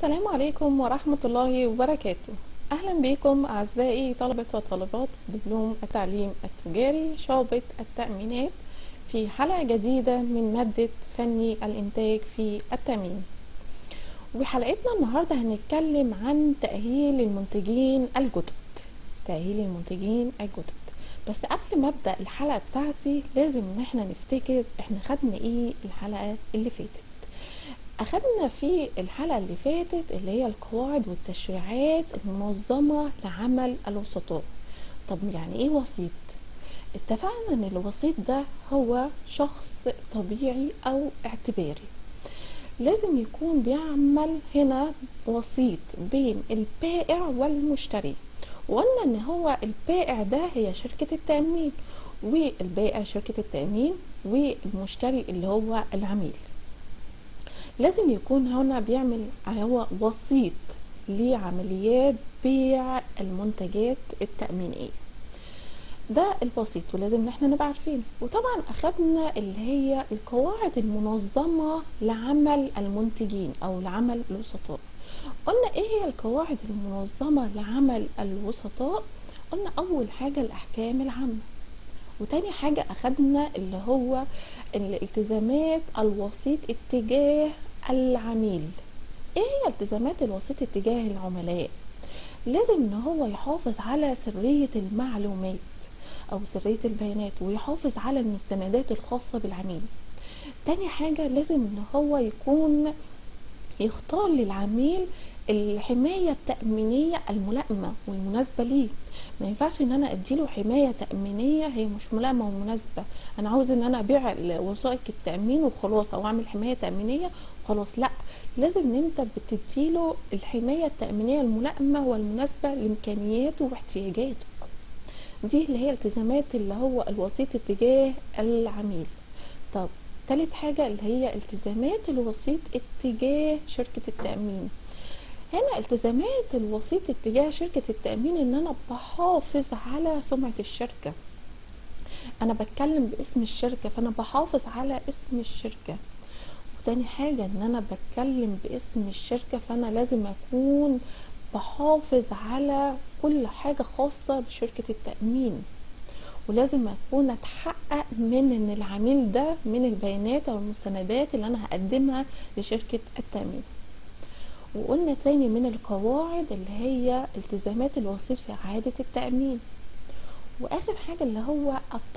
السلام عليكم ورحمة الله وبركاته أهلا بكم أعزائي طلبة وطالبات دبلوم التعليم التجاري شعبة التأمينات في حلقة جديدة من مادة فني الإنتاج في التأمين وحلقتنا النهاردة هنتكلم عن تأهيل المنتجين الجدد تأهيل المنتجين الجدد بس قبل ما ابدا الحلقه بتاعتي لازم ان احنا نفتكر احنا خدنا ايه الحلقه اللي فاتت اخدنا في الحلقه اللي فاتت اللي هي القواعد والتشريعات المنظمه لعمل الوسطاء طب يعني ايه وسيط اتفقنا ان الوسيط ده هو شخص طبيعي او اعتباري لازم يكون بيعمل هنا وسيط بين البائع والمشتري وقلنا ان هو البائع ده هي شركة التأمين والبائع شركة التأمين والمشتري اللي هو العميل لازم يكون هنا بيعمل هو وسيط لعمليات بيع المنتجات التأمينية ده الوسيط ولازم ان احنا نبقى عارفين وطبعا اخدنا اللي هي القواعد المنظمة لعمل المنتجين او لعمل الوسطاء قلنا ايه هي القواعد المنظمة لعمل الوسطاء قلنا اول حاجة الاحكام العامة وتاني حاجة اخدنا اللي هو الالتزامات الوسيط اتجاه العميل ايه هي التزامات الوسيط اتجاه العملاء لازم ان هو يحافظ على سرية المعلومات او سرية البيانات ويحافظ على المستندات الخاصة بالعميل تاني حاجة لازم ان هو يكون يختار للعميل الحماية التأمينية الملائمة والمناسبة ليه ما ينفعش ان انا اديله حماية تأمينية هي مش ملائمة ومناسبة انا عاوز ان انا ابيع وثائق التأمين وخلاص او اعمل حماية تأمينية وخلاص لا لازم ان انت بتديله الحماية التأمينية الملائمة والمناسبة لامكانياته واحتياجاته دي اللي هي التزامات اللي هو الوسيط اتجاه العميل طب تالت حاجة اللي هي التزامات الوسيط اتجاه شركة التأمين هنا التزامات الوسيط اتجاه شركة التأمين ان انا بحافظ على سمعة الشركة انا بتكلم باسم الشركة فانا بحافظ على اسم الشركة وتاني حاجة ان انا بتكلم باسم الشركة فانا لازم اكون بحافظ على كل حاجة خاصة بشركة التأمين ولازم اكون اتحقق من ان العميل ده من البيانات او المستندات اللي انا هقدمها لشركة التأمين وقلنا تاني من القواعد اللي هي التزامات الوسيط في إعادة التأمين وآخر حاجة اللي هو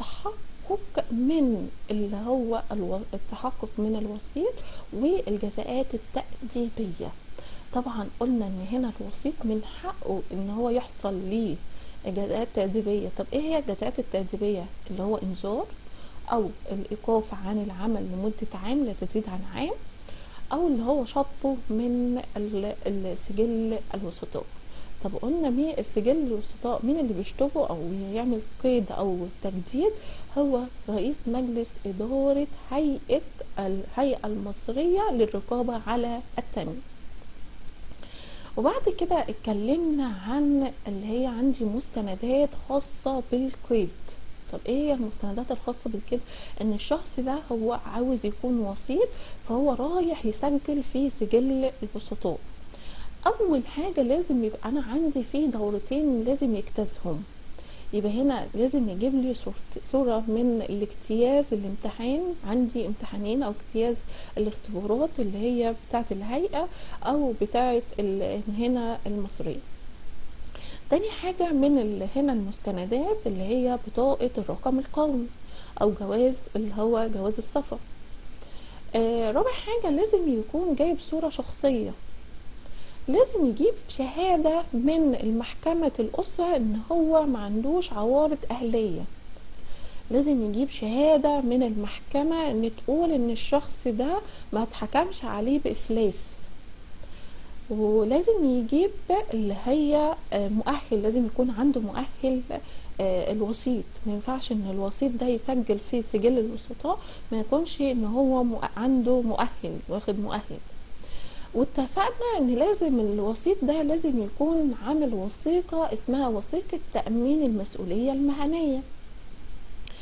التحقق من اللي هو التحقق من الوسيط والجزاءات التأديبية طبعا قلنا ان هنا الوسيط من حقه ان هو يحصل ليه جزاءات تأديبية طب ايه هي الجزاءات التأديبية اللي هو انذار او الايقاف عن العمل لمدة عام لا تزيد عن عام او اللي هو شطبه من السجل الوسطاء طب قلنا مين السجل الوسطاء مين اللي بيشطبه او يعمل قيد او تجديد هو رئيس مجلس إدارة هيئة الهيئة المصرية للرقابة على التأمين وبعد كده اتكلمنا عن اللي هي عندي مستندات خاصة بالقيد طب ايه هي المستندات الخاصة بالكده ان الشخص ده هو عاوز يكون وسيط فهو رايح يسجل في سجل الوسطاء اول حاجة لازم يبقى انا عندي فيه دورتين لازم يجتازهم يبقى هنا لازم يجيب لي صورة من الاجتياز الامتحان عندي امتحانين او اجتياز الاختبارات اللي هي بتاعت الهيئة او بتاعت هنا المصرية تاني حاجة من هنا المستندات اللي هي بطاقة الرقم القومي أو جواز اللي هو جواز السفر آه رابع حاجة لازم يكون جايب صورة شخصية لازم يجيب شهادة من المحكمة الأسرة إن هو ما عندوش عوارض أهلية لازم يجيب شهادة من المحكمة إن تقول إن الشخص ده ما اتحكمش عليه بإفلاس ولازم يجيب اللي هي مؤهل لازم يكون عنده مؤهل الوسيط ما ينفعش ان الوسيط ده يسجل في سجل الوسطاء ما يكونش ان هو عنده مؤهل واخد مؤهل واتفقنا ان لازم الوسيط ده لازم يكون عامل وثيقة اسمها وثيقة تأمين المسؤولية المهنية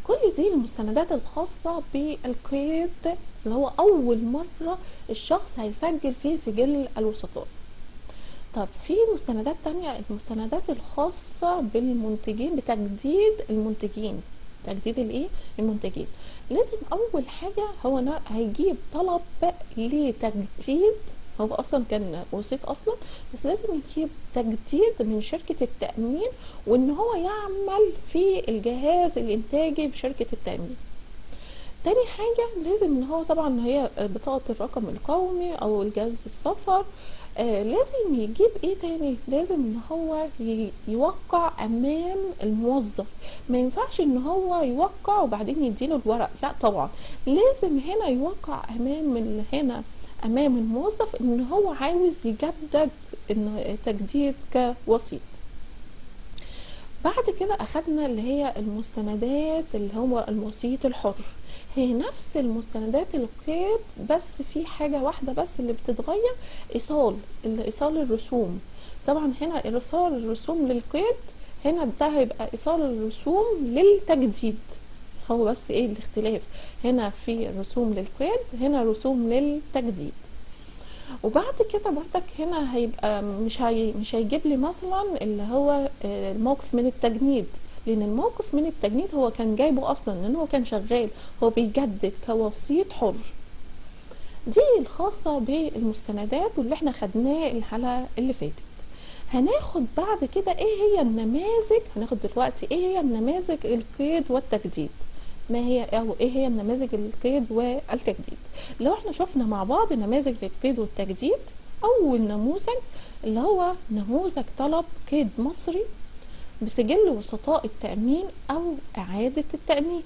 كل دي المستندات الخاصة بالقيد اللي هو أول مرة الشخص هيسجل في سجل الوسطاء طب في مستندات تانية المستندات الخاصة بالمنتجين بتجديد المنتجين تجديد الايه المنتجين لازم اول حاجة هو أنا هيجيب طلب لتجديد هو اصلا كان وسيط اصلا بس لازم يجيب تجديد من شركة التأمين وان هو يعمل في الجهاز الانتاجي بشركة التأمين تاني حاجة لازم ان هو طبعا هي بطاقة الرقم القومي او الجواز السفر آه لازم يجيب ايه تاني لازم ان هو ي- يوقع امام الموظف ما ينفعش ان هو يوقع وبعدين يديله الورق لا طبعا لازم هنا يوقع امام ال- هنا امام الموظف ان هو عاوز يجدد إن تجديد كوسيط بعد كده اخدنا اللي هي المستندات اللي هو الوسيط الحر هي نفس المستندات القيد بس في حاجة واحدة بس اللي بتتغير ايصال ايصال الرسوم طبعا هنا ايصال الرسوم للقيد هنا ده هيبقى ايصال الرسوم للتجديد هو بس ايه الاختلاف هنا في رسوم للقيد هنا رسوم للتجديد وبعد كده برضك هنا هيبقى مش هي مش هيجيب لي مثلا اللي هو آه، الموقف من التجنيد لان الموقف من التجنيد هو كان جايبه اصلا لان هو كان شغال هو بيجدد كوسيط حر دي الخاصة بالمستندات واللي احنا خدناه الحلقة اللي فاتت هناخد بعد كده ايه هي النماذج هناخد دلوقتي ايه هي النماذج القيد والتجديد ما هي او ايه هي النماذج القيد والتجديد لو احنا شفنا مع بعض نماذج القيد والتجديد اول نموذج اللي هو نموذج طلب قيد مصري بسجل وسطاء التأمين أو إعادة التأمين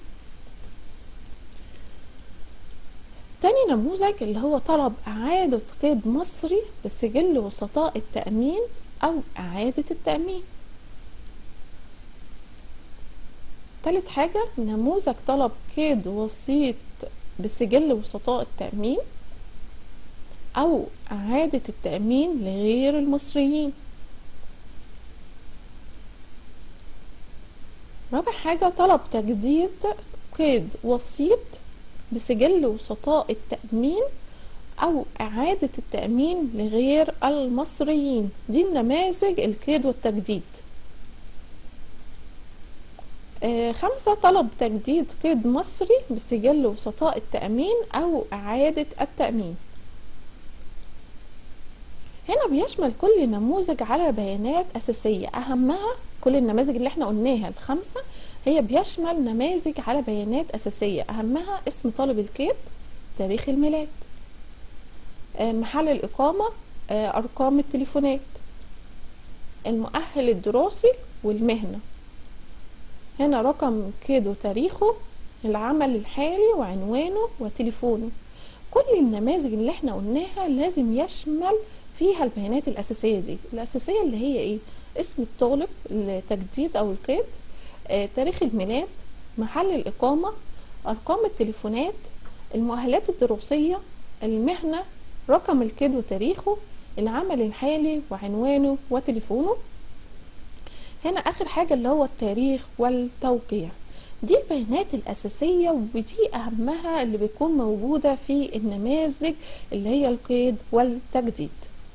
تاني نموذج اللي هو طلب إعادة قيد مصري بسجل وسطاء التأمين أو إعادة التأمين تالت حاجة نموذج طلب قيد وسيط بسجل وسطاء التأمين أو إعادة التأمين لغير المصريين رابع حاجة طلب تجديد قيد وسيط بسجل وسطاء التأمين أو إعادة التأمين لغير المصريين دي النماذج القيد والتجديد آه، خمسة طلب تجديد قيد مصري بسجل وسطاء التأمين أو إعادة التأمين هنا بيشمل كل نموذج على بيانات أساسية أهمها كل النماذج اللي احنا قلناها الخمسة هي بيشمل نماذج على بيانات أساسية أهمها اسم طالب القيد تاريخ الميلاد آه، محل الإقامة آه، أرقام التليفونات المؤهل الدراسي والمهنة هنا رقم قيد وتاريخه العمل الحالي وعنوانه وتليفونه كل النماذج اللي احنا قلناها لازم يشمل فيها البيانات الأساسية دي الأساسية اللي هي ايه اسم الطالب التجديد أو القيد آه، تاريخ الميلاد محل الإقامة أرقام التليفونات المؤهلات الدراسية المهنة رقم القيد وتاريخه العمل الحالي وعنوانه وتليفونه هنا آخر حاجة اللي هو التاريخ والتوقيع دي البيانات الأساسية ودي أهمها اللي بتكون موجودة في النماذج اللي هي القيد والتجديد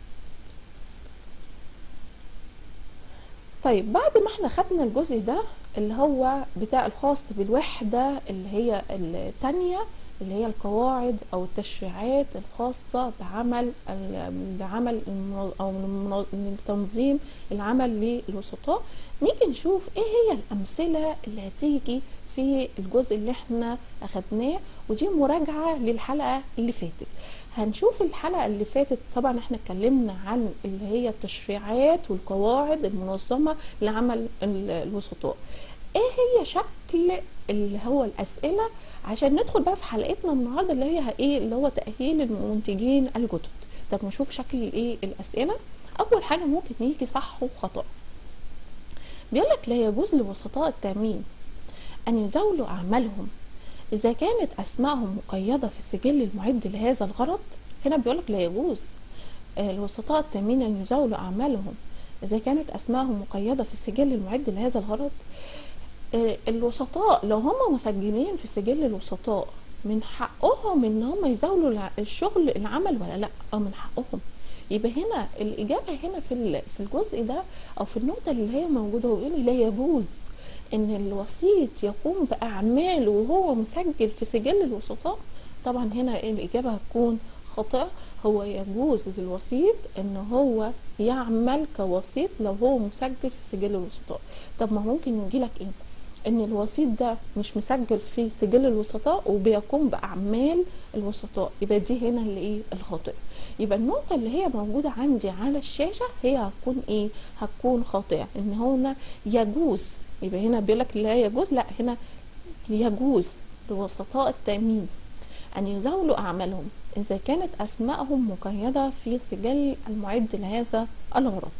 طيب بعد ما احنا خدنا الجزء ده اللي هو بتاع الخاص بالوحدة اللي هي التانية اللي هي القواعد او التشريعات الخاصة بعمل بعمل او تنظيم العمل للوسطاء نيجي نشوف ايه هي الامثلة اللي هتيجي في الجزء اللي احنا اخدناه ودي مراجعة للحلقة اللي فاتت هنشوف الحلقة اللي فاتت طبعا احنا اتكلمنا عن اللي هي التشريعات والقواعد المنظمة لعمل الوسطاء ايه هي شكل اللي هو الاسئلة عشان ندخل بقى في حلقتنا النهارده اللي هي ايه اللي هو تأهيل المنتجين الجدد طب نشوف شكل ايه الاسئلة اول حاجة ممكن يجي صح وخطأ بيقول لك لا يجوز لوسطاء التأمين أن يزاولوا أعمالهم إذا كانت أسمائهم مقيدة في السجل المعد لهذا الغرض هنا بيقول لك لا يجوز الوسطاء التأمين أن يزاولوا أعمالهم إذا كانت أسمائهم مقيدة في السجل المعد لهذا الغرض آه، الوسطاء لو هم مسجلين في سجل الوسطاء من حقهم ان هم يزاولوا الع- الشغل العمل ولا لا اه من حقهم يبقى هنا الاجابه هنا في ال- في الجزء ده او في النقطه اللي هي موجوده ويقول لا يجوز ان الوسيط يقوم باعماله وهو مسجل في سجل الوسطاء طبعا هنا الاجابه هتكون خاطئه هو يجوز للوسيط ان هو يعمل كوسيط لو هو مسجل في سجل الوسطاء طب ما ممكن يجيلك ايه ان الوسيط ده مش مسجل في سجل الوسطاء وبيقوم باعمال الوسطاء يبقى دي هنا اللي ايه الخاطئه يبقى النقطه اللي هي موجوده عندي على الشاشه هي هتكون ايه هتكون خاطئه ان هنا يجوز يبقى هنا بيقول لك لا يجوز لا هنا يجوز لوسطاء التامين ان يزاولوا اعمالهم اذا كانت اسماءهم مقيده في سجل المعد لهذا الغرض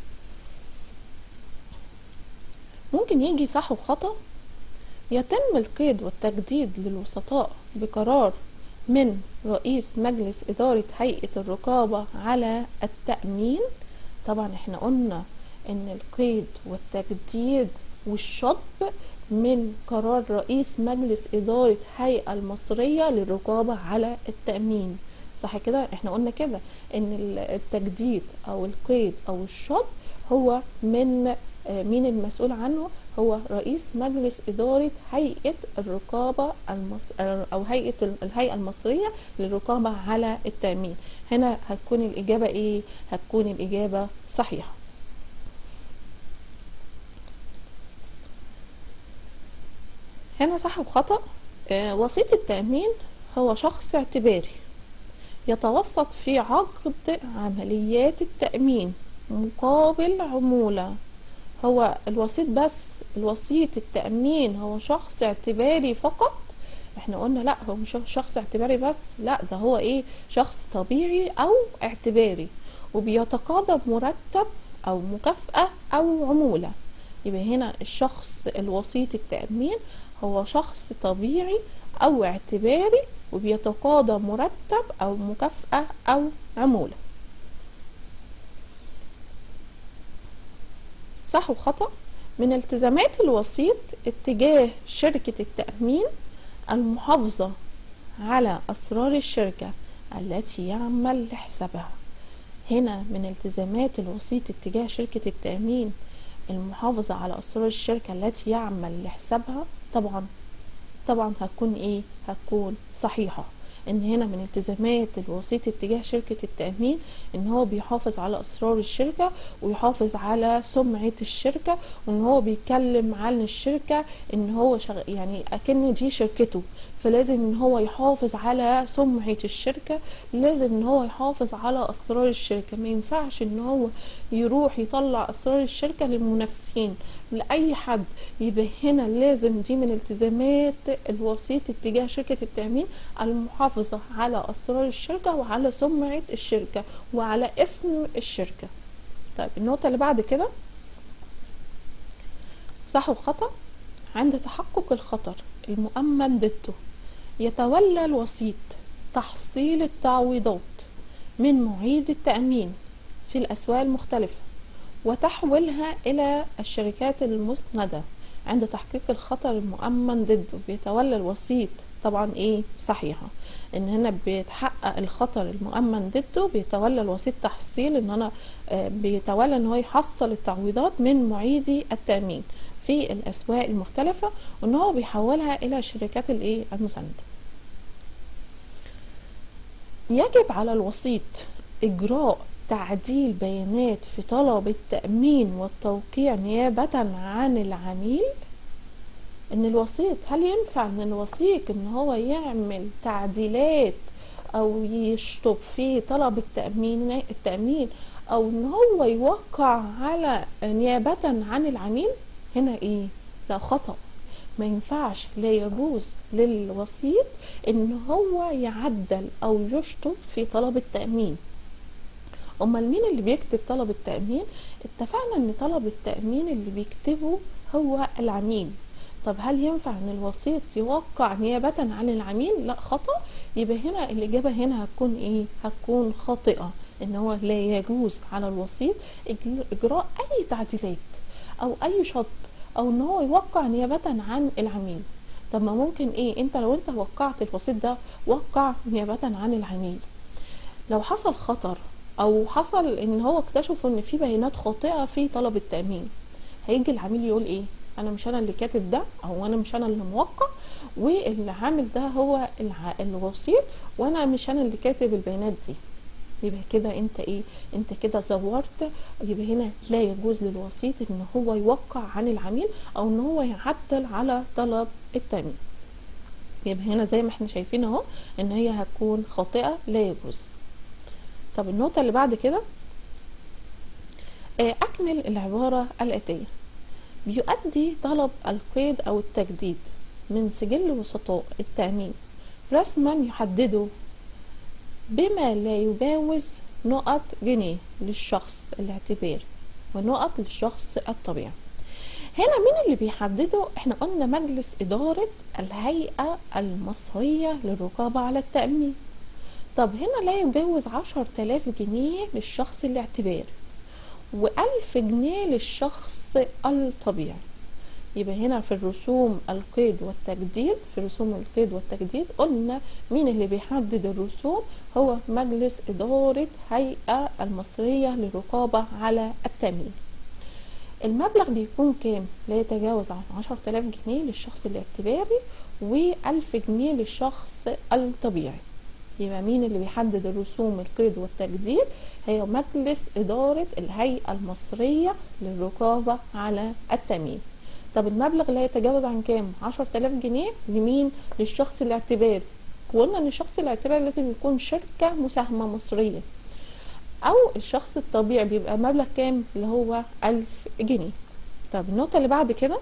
ممكن يجي صح وخطأ يتم القيد والتجديد للوسطاء بقرار من رئيس مجلس إدارة هيئة الرقابة على التأمين طبعا احنا قلنا ان القيد والتجديد والشطب من قرار رئيس مجلس إدارة هيئة المصرية للرقابة على التأمين صح كده احنا قلنا كده ان التجديد او القيد او الشطب هو من آه، مين المسؤول عنه هو رئيس مجلس إدارة هيئة الرقابة المص... أو هيئة ال- الهيئة المصرية للرقابة على التأمين هنا هتكون الإجابة إيه؟ هتكون الإجابة صحيحة هنا صح وخطأ آه، وسيط التأمين هو شخص اعتباري يتوسط في عقد عمليات التأمين مقابل عمولة هو الوسيط بس الوسيط التأمين هو شخص اعتباري فقط احنا قلنا لا هو مش شخص اعتباري بس لا ده هو ايه شخص طبيعي او اعتباري وبيتقاضى مرتب او مكافأة او عمولة يبقى هنا الشخص الوسيط التأمين هو شخص طبيعي او اعتباري وبيتقاضى مرتب او مكافأة او عمولة صح وخطأ من التزامات الوسيط اتجاه شركة التأمين المحافظة على أسرار الشركة التي يعمل لحسابها هنا من التزامات الوسيط اتجاه شركة التأمين المحافظة على أسرار الشركة التي يعمل لحسابها طبعا طبعا هتكون ايه هتكون صحيحة ان هنا من التزامات الوسيط اتجاه شركة التأمين ان هو بيحافظ على اسرار الشركة ويحافظ على سمعة الشركة وان هو بيتكلم عن الشركة ان هو شغ... يعني اكن دي شركته فلازم ان هو يحافظ على سمعة الشركة لازم ان هو يحافظ على اسرار الشركة ما ينفعش ان هو يروح يطلع اسرار الشركة للمنافسين لاي حد يبقى هنا لازم دي من التزامات الوسيط اتجاه شركة التأمين المحافظة على اسرار الشركة وعلى سمعة الشركة وعلى اسم الشركة طيب النقطة اللي بعد كده صح وخطأ عند تحقق الخطر المؤمن ضده يتولى الوسيط تحصيل التعويضات من معيد التأمين في الأسواق المختلفة وتحويلها إلى الشركات المسندة عند تحقيق الخطر المؤمن ضده بيتولى الوسيط طبعا ايه صحيحة ان هنا بيتحقق الخطر المؤمن ضده بيتولى الوسيط تحصيل ان انا آه، بيتولى ان هو يحصل التعويضات من معيدي التأمين في الأسواق المختلفة وان هو بيحولها إلى الشركات الايه المساندة يجب على الوسيط إجراء تعديل بيانات في طلب التأمين والتوقيع نيابة عن العميل ان الوسيط هل ينفع ان الوسيط ان هو يعمل تعديلات او يشطب في طلب التأمين التأمين او ان هو يوقع على نيابة عن العميل هنا ايه لا خطأ ما ينفعش لا يجوز للوسيط ان هو يعدل او يشطب في طلب التأمين امال مين اللي بيكتب طلب التأمين اتفقنا ان طلب التأمين اللي بيكتبه هو العميل طب هل ينفع ان الوسيط يوقع نيابة عن العميل لا خطأ يبقى هنا الإجابة هنا هتكون ايه هتكون خاطئة ان هو لا يجوز على الوسيط إجراء اي تعديلات او اي شطب او ان هو يوقع نيابة عن العميل طب ما ممكن ايه انت لو انت وقعت الوسيط ده وقع نيابة عن العميل لو حصل خطر او حصل ان هو اكتشفوا ان في بيانات خاطئة في طلب التأمين هيجي العميل يقول ايه انا مش انا اللي كاتب ده او انا مش انا اللي موقع واللي عامل ده هو الع- الوسيط وانا مش انا اللي كاتب البيانات دي يبقى كده انت ايه انت كده زورت يبقى هنا لا يجوز للوسيط ان هو يوقع عن العميل او ان هو يعدل على طلب التأمين يبقى هنا زي ما احنا شايفين اهو ان هي هتكون خاطئة لا يجوز طب النقطة اللي بعد كده آه، أكمل العبارة الآتية بيؤدي طلب القيد أو التجديد من سجل وسطاء التأمين رسما يحدده بما لا يجاوز نقط جنيه للشخص الاعتباري ونقط للشخص الطبيعي هنا مين اللي بيحدده احنا قلنا مجلس إدارة الهيئة المصرية للرقابة على التأمين طب هنا لا يجاوز عشر تلاف جنيه للشخص الاعتباري وألف جنيه للشخص الطبيعي يبقى هنا في الرسوم القيد والتجديد في رسوم القيد والتجديد قلنا مين اللي بيحدد الرسوم هو مجلس إدارة هيئة المصرية للرقابة على التأمين المبلغ بيكون كام لا يتجاوز عن عشر تلاف جنيه للشخص الاعتباري وألف جنيه للشخص الطبيعي يبقى مين اللي بيحدد الرسوم القيد والتجديد هي مجلس إدارة الهيئة المصرية للرقابة على التأمين طب المبلغ لا يتجاوز عن كام 10000 جنيه لمين للشخص الاعتباري وقلنا ان الشخص الاعتباري لازم يكون شركة مساهمة مصرية او الشخص الطبيعي بيبقى مبلغ كام اللي هو 1000 جنيه طب النقطة اللي بعد كده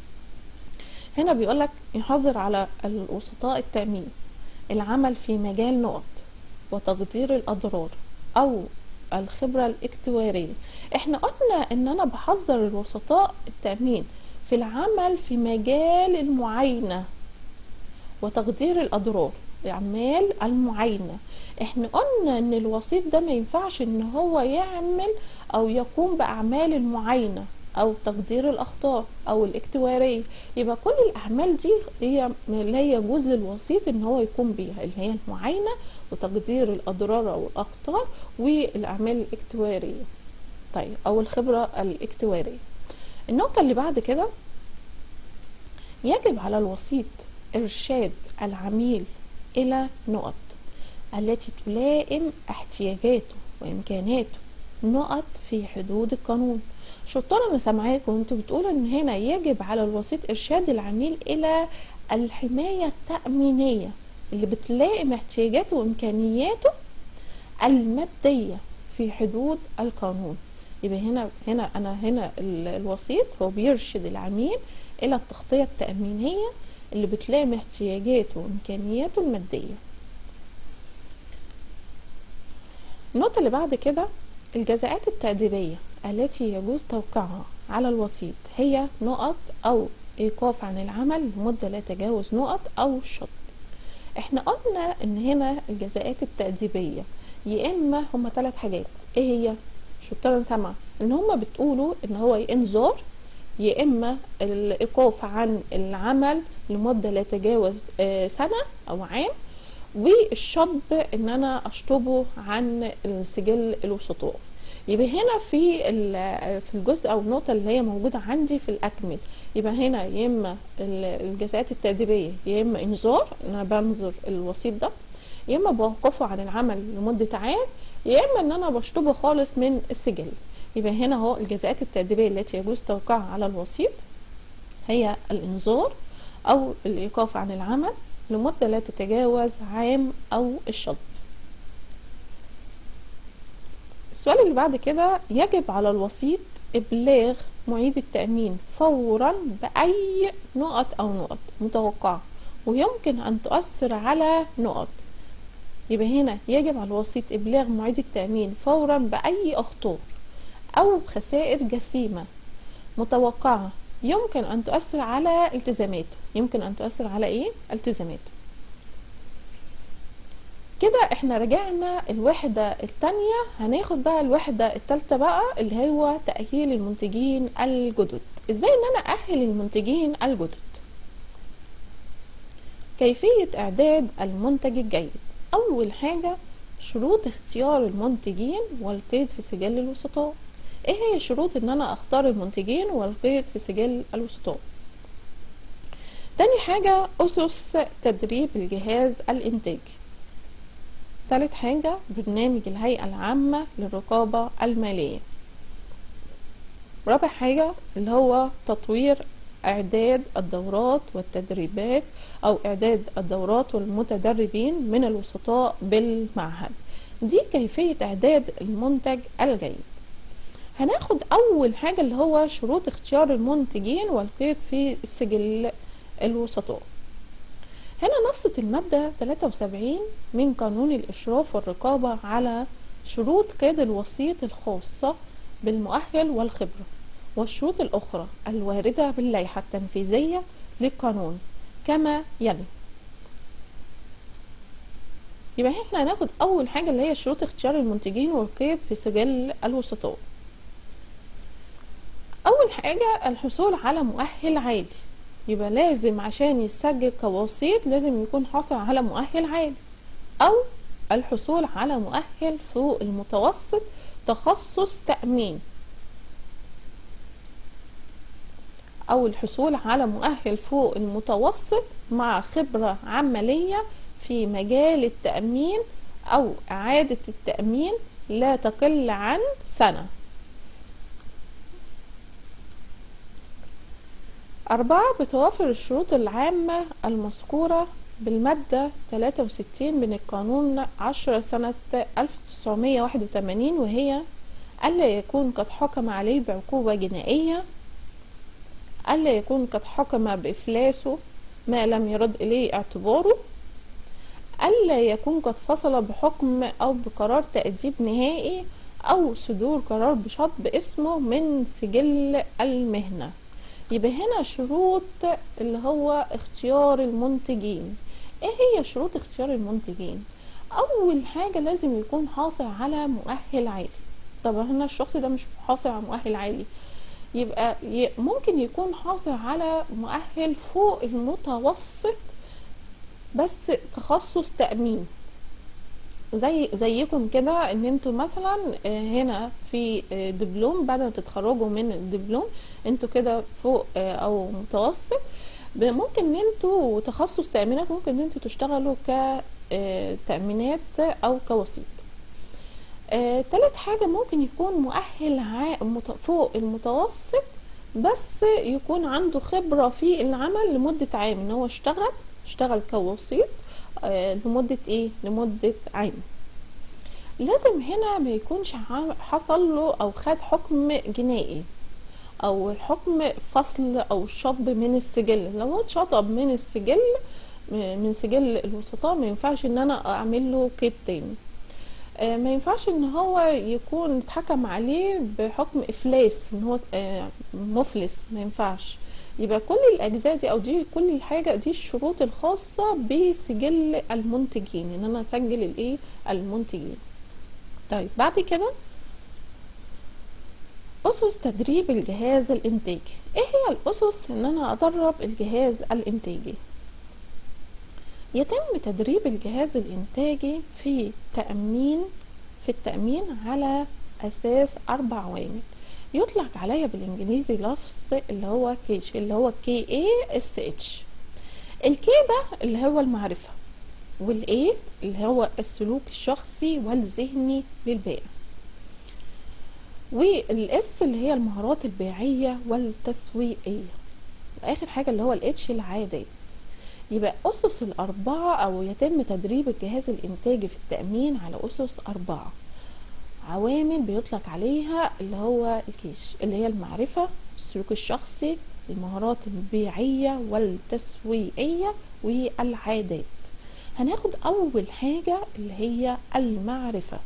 هنا بيقولك يحظر على الوسطاء التأمين العمل في مجال نقط وتقدير الأضرار أو الخبرة الاكتوارية احنا قلنا ان انا بحذر الوسطاء التأمين في العمل في مجال المعاينة وتقدير الأضرار أعمال المعاينة احنا قلنا ان الوسيط ده ما ينفعش ان هو يعمل او يقوم بأعمال المعاينة او تقدير الاخطاء او الاكتواريه يبقى كل الاعمال دي هي لا يجوز للوسيط ان هو يقوم بيها اللي هي المعاينه وتقدير الاضرار او الاخطار والاعمال الاكتواريه طيب او الخبره الاكتواريه النقطه اللي بعد كده يجب على الوسيط ارشاد العميل الى نقط التي تلائم احتياجاته وامكاناته نقط في حدود القانون شطار انا سامعاكم وانتوا بتقولوا ان هنا يجب على الوسيط ارشاد العميل الى الحمايه التامينيه اللي بتلائم احتياجاته وامكانياته الماديه في حدود القانون يبقى هنا هنا انا هنا الوسيط هو بيرشد العميل الى التغطيه التامينيه اللي بتلائم احتياجاته وامكانياته الماديه النقطه اللي بعد كده الجزاءات التأديبية التي يجوز توقيعها على الوسيط هي نقط أو إيقاف عن العمل لمدة لا تجاوز نقط أو شط احنا قلنا ان هنا الجزاءات التأديبية يا اما هما ثلاث حاجات ايه هي شطار سامعة ان هما بتقولوا ان هو يا انذار يا اما الايقاف عن العمل لمدة لا تجاوز سنة او عام والشطب ان انا اشطبه عن السجل الوسطاء يبقى هنا في في الجزء او النقطه اللي هي موجوده عندي في الاكمل يبقى هنا يا اما الجزاءات التاديبيه يا اما انذار ان انا بنظر الوسيط ده يا اما بوقفه عن العمل لمده عام يا اما ان انا بشطبه خالص من السجل يبقى هنا اهو الجزاءات التاديبيه التي يجوز توقيعها على الوسيط هي الانذار او الايقاف عن العمل لمدة لا تتجاوز عام أو الشطب السؤال اللي بعد كده يجب على الوسيط إبلاغ معيد التأمين فورا بأي نقط أو نقط متوقعة ويمكن أن تؤثر على نقط يبقى هنا يجب على الوسيط إبلاغ معيد التأمين فورا بأي أخطار أو خسائر جسيمة متوقعة يمكن أن تؤثر على التزاماته يمكن أن تؤثر على إيه؟ التزاماته كده احنا رجعنا الوحدة التانية هناخد بقى الوحدة التالتة بقى اللي هو تأهيل المنتجين الجدد ازاي ان انا اهل المنتجين الجدد كيفية اعداد المنتج الجيد اول حاجة شروط اختيار المنتجين والقيد في سجل الوسطاء ايه هي شروط ان انا اختار المنتجين والقيد في سجل الوسطاء تاني حاجة أسس تدريب الجهاز الإنتاج تالت حاجة برنامج الهيئة العامة للرقابة المالية رابع حاجة اللي هو تطوير إعداد الدورات والتدريبات أو إعداد الدورات والمتدربين من الوسطاء بالمعهد دي كيفية إعداد المنتج الجيد هناخد أول حاجة اللي هو شروط اختيار المنتجين والقيد في السجل الوسطاء هنا نصت المادة 73 من قانون الإشراف والرقابة على شروط قيد الوسيط الخاصة بالمؤهل والخبرة والشروط الأخرى الواردة باللائحة التنفيذية للقانون كما يلي يبقى احنا هناخد أول حاجة اللي هي شروط اختيار المنتجين والقيد في سجل الوسطاء أول حاجة الحصول على مؤهل عالي يبقى لازم عشان يسجل كوسيط لازم يكون حاصل على مؤهل عالي او الحصول على مؤهل فوق المتوسط تخصص تأمين او الحصول على مؤهل فوق المتوسط مع خبرة عملية في مجال التأمين او اعادة التأمين لا تقل عن سنة أربعة بتوافر الشروط العامة المذكورة بالمادة 63 من القانون 10 سنة 1981 وهي ألا يكون قد حكم عليه بعقوبة جنائية ألا يكون قد حكم بإفلاسه ما لم يرد إليه اعتباره ألا يكون قد فصل بحكم أو بقرار تأديب نهائي أو صدور قرار بشطب اسمه من سجل المهنة يبقى هنا شروط اللي هو اختيار المنتجين ايه هي شروط اختيار المنتجين اول حاجه لازم يكون حاصل على مؤهل عالي طب هنا الشخص ده مش حاصل على مؤهل عالي يبقى ممكن يكون حاصل على مؤهل فوق المتوسط بس تخصص تأمين زي زيكم كده ان انتوا مثلا هنا في دبلوم بعد ما تتخرجوا من الدبلوم انتوا كده فوق او متوسط ممكن ان انتوا تخصص تأمينات ممكن ان انتوا تشتغلوا كتأمينات او كوسيط تالت حاجة ممكن يكون مؤهل فوق المتوسط بس يكون عنده خبرة في العمل لمدة عام ان هو اشتغل اشتغل كوسيط لمدة ايه لمدة عام لازم هنا ما يكونش حصل له او خد حكم جنائي او الحكم فصل او شطب من السجل لو هو اتشطب من السجل من سجل الوسطاء ما ينفعش ان انا اعمل له كيد تاني ما ينفعش ان هو يكون اتحكم عليه بحكم افلاس ان هو مفلس ما ينفعش يبقى كل الاجزاء دي او دي كل الحاجه دي الشروط الخاصه بسجل المنتجين ان انا اسجل الايه المنتجين طيب بعد كده اسس تدريب الجهاز الانتاجي ايه هي الاسس ان انا ادرب الجهاز الانتاجي يتم تدريب الجهاز الانتاجي في تأمين في التأمين على اساس اربع عوامل يطلق عليها بالانجليزي لفظ اللي هو كيش اللي هو كي اي اس اتش الكي ده اللي هو المعرفة والاي اللي هو السلوك الشخصي والذهني للبائع والاس اللي هي المهارات البيعية والتسويقية واخر حاجة اللي هو الاتش العادات يبقى أسس الأربعة أو يتم تدريب الجهاز الإنتاجي في التأمين على أسس أربعة عوامل بيطلق عليها اللي هو الكيش اللي هي المعرفة السلوك الشخصي المهارات البيعية والتسويقية والعادات هناخد أول حاجة اللي هي المعرفة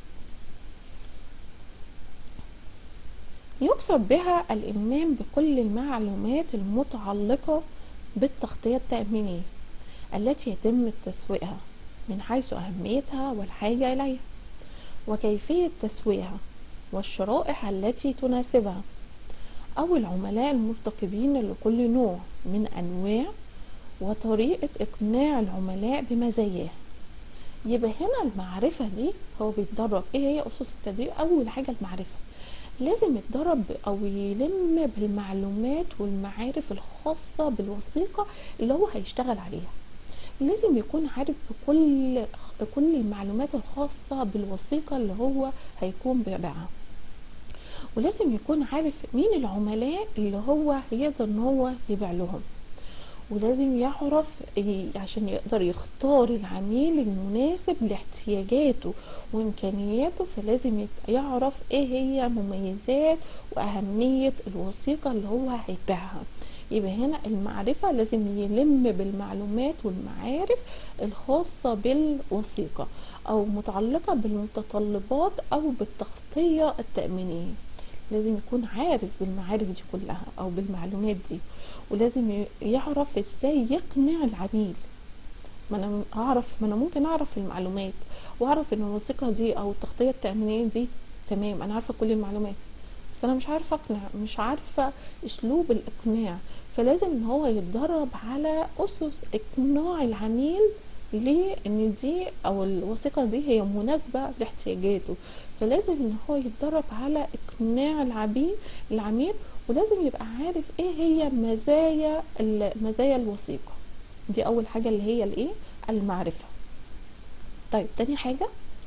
يقصد بها الإلمام بكل المعلومات المتعلقة بالتغطية التأمينية التي يتم تسويقها من حيث أهميتها والحاجة إليها وكيفية تسويقها والشرائح التي تناسبها أو العملاء المرتقبين لكل نوع من أنواع وطريقة إقناع العملاء بمزاياه يبقى هنا المعرفة دي هو بيتدرب ايه هي أسس التدريب أول حاجة المعرفة لازم يتدرب أو يلم بالمعلومات والمعارف الخاصة بالوثيقة اللي هو هيشتغل عليها لازم يكون عارف بكل كل المعلومات الخاصة بالوثيقة اللي هو هيكون بيبيعها ولازم يكون عارف مين العملاء اللي هو يقدر ان هو يبيع لهم ولازم يعرف عشان يقدر يختار العميل المناسب لاحتياجاته وامكانياته فلازم يعرف ايه هي مميزات واهمية الوثيقة اللي هو هيبيعها يبقى هنا المعرفة لازم يلم بالمعلومات والمعارف الخاصة بالوثيقة أو متعلقة بالمتطلبات أو بالتغطية التأمينية لازم يكون عارف بالمعارف دي كلها أو بالمعلومات دي ولازم يعرف ازاي يقنع العميل ما انا اعرف ما انا ممكن اعرف المعلومات واعرف ان الوثيقه دي او التغطيه التامينيه دي تمام انا عارفه كل المعلومات بس انا مش عارفه اقنع مش عارفه اسلوب الاقناع فلازم ان هو يتدرب على اسس اقناع العميل ليه ان دي او الوثيقه دي هي مناسبه لاحتياجاته فلازم ان هو يتدرب على اقناع العميل العميل ولازم يبقى عارف ايه هي مزايا مزايا الوثيقه دي اول حاجه اللي هي الايه المعرفه طيب تاني حاجه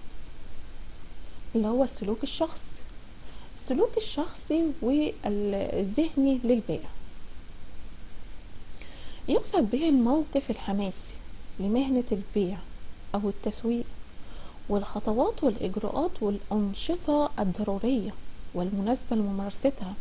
اللي هو السلوك الشخصي السلوك الشخصي والذهني للبائع يقصد به الموقف الحماسي لمهنة البيع أو التسويق والخطوات والإجراءات والأنشطة الضرورية والمناسبة لممارستها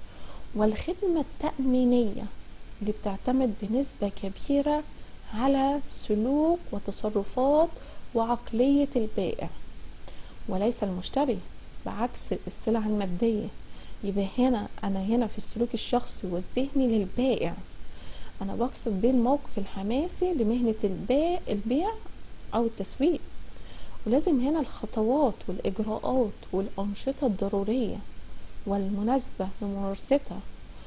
والخدمة التأمينية اللي بتعتمد بنسبة كبيرة على سلوك وتصرفات وعقلية البائع وليس المشتري بعكس السلع المادية يبقى هنا أنا هنا في السلوك الشخصي والذهني للبائع أنا بقصد بيه الموقف الحماسي لمهنة البيع, البيع أو التسويق ولازم هنا الخطوات والإجراءات والأنشطة الضرورية والمناسبة لممارستها